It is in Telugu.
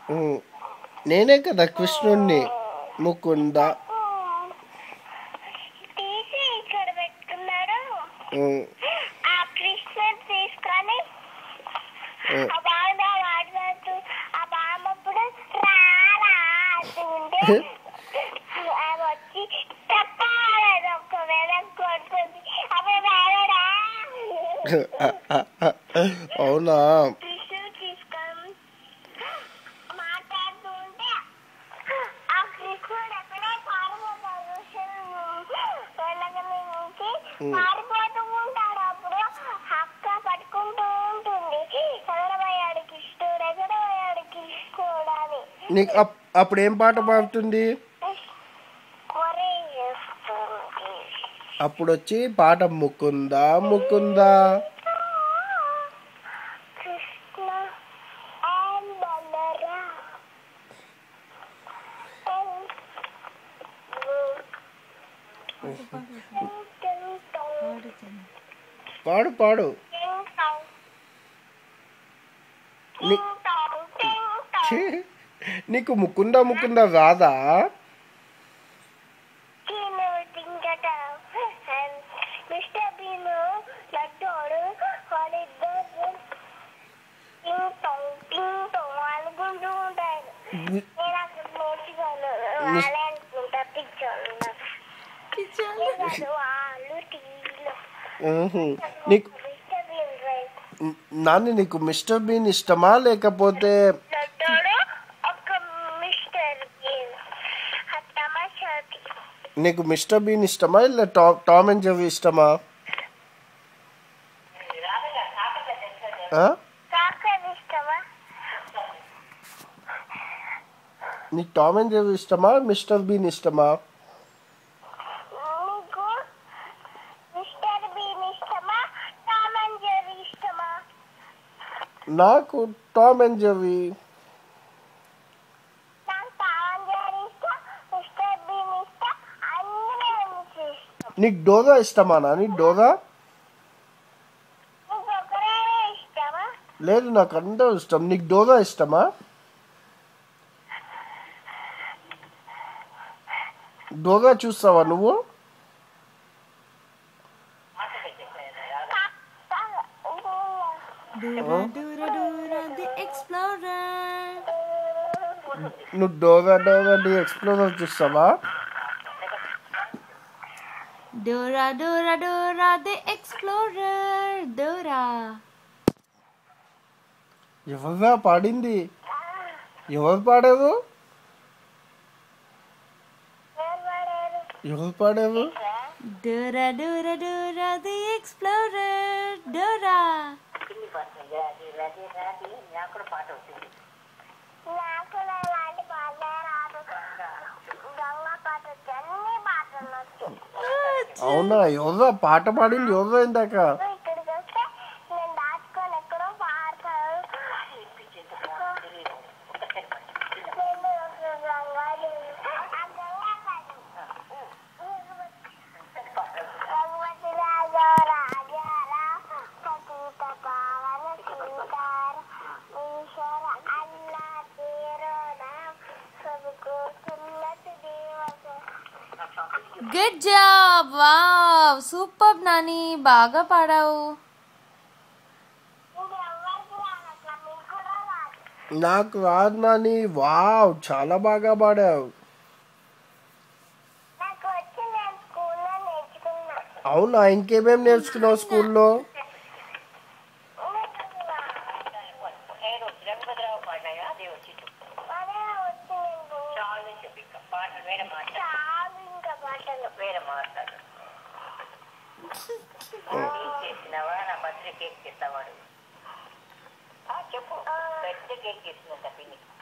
ఉమ్, నేనే కదా కృష్ణుణ్ణి ముకుంద తీసి ఇక్కడ పెట్టుకున్నాడు ఉమ్, ఆ కృష్ణుడు తీసుకొని ఉమ్, ఆ బాగా మాట్లాడుతూ ఆ బామ్మ అప్పుడు రారా అంటుంటే ఆమె వచ్చి తప్పాలని ఒక వెనక్కి కొడుతుంది అప్పుడు రారా అవునా కృష్ణుడు తీసుకొని మాట్లాడుతూ ఉంటే ఆ కృష్ణుడు ఎక్కడే పారిపోతాడు వెనక నుంచి పారిపోతూ ఉంటాడు అప్పుడు అక్క పట్టుకుంటూ ఉంటుంది ఎగరబోయాడు కృష్ణుడు ఎగరబోయాడు కృష్ణుడు అని నీకు అప్- అప్పుడు ఏం పాట పాడుతుంది కొరే చేస్తుంది అప్పుడు వచ్చి పాట ముకుందా ముకుందా కృష్ణ and బలరాం. పాడు పాడు నీ- ఛీ, నీకు ముకుందా ముకుందా రాదా మిస్టర్ బీన్ లడ్డోడు వాళ్ళిద్దరు టింగ్ టొంగ్ టింగ్ టొంగ్ అనుకుంటూ ఉంటారు నేను అక్కడ నేర్చుకోను వాళ్ళే అనుకుంటా పిచ్చోళ్ళు కాదు వాళ్ళు టీవీలో ఊహు. నీకు మిస్టర్ బీన్ రైట్ నాన్న నీకు మిస్టర్ బీన్ ఇష్టమా లేకపోతే లడ్డోడు ఒక మిస్టర్ బీన్ ఆ తమాషాకి నీకు మిస్టర్ బీన్ ఇష్టమా లేదా టామ్ టామ్ అండ్ జెర్రీ ఇష్టమా ఆ? కాకర ఇష్టమా నీకు టామ్ అండ్ జెర్రీ ఇష్టమా మిస్టర్ బీన్ ఇష్టమా నీకు మిస్టర్ బీన్ ఇష్టమా టామ్ అండ్ జెర్రీ ఇష్టమా నాకు టామ్ అండ్ జెర్రీ నాకు టామ్ అండ్ జెర్రీ ఇష్టం మిస్టర్ బీన్ ఇష్టం అన్ని నుంచి ఇష్టం నీకు డోరా ఇష్టమా నాని డోరా నీకు ఒకరే ఇష్టమా లేదు నాకు అందరూ ఇష్టం నీకు డోరా ఇష్టమా డోరా చూస్తావా నువ్వు Dura, dura, dura, the explorer. నువ్వు డోరా డోరా డి ఎక్స్ప్లోరర్ చూస్తావా Dora, Dora, Dora, the explorer. Dora. ఎవరుగా పాడింది ఎవరు పాడారు ఎవరు పాడారు Dora, Dora, Dora, the explorer. Dora. నాకు ఇలాంటి పాటలే రాదు దొంగ పాట వచ్చి అన్ని పాటలు వచ్చు అవునా ఎవరో పాట పాడింది ఎవరో ఇందాక ఇక్కడికి వస్తే నేను దాచుకొని ఎక్కడో పాడతాను నేను ఒక గంగాళి. ఆ గంగాళి. భగవతి రాజా రాజారా సతీత పావన సీతార ఈశ్వర అల్లా తేరో నామ్ సబకో సున్నత దేవత good job wow super Nani బాగా పాడావు ఇది ఎవరికి రాదు అట్లా మీకు కూడా రాదు నాకు రాదు నాని వావ్ చాలా బాగా పాడావు నాకు వచ్చి నేను స్కూల్లో నేర్చుకున్నా అవునా ఇంకేమేం నేర్చుకున్నావు స్కూల్లో అదే వచ్చి నేను చాలు ఇంకా పాటలు వేరే మాట్లాడు చేసినావా నా బర్త్డే కేక్ చేస్తావాడు చెప్పు పెద్ద కేక్ చేసిందంట పిన్ని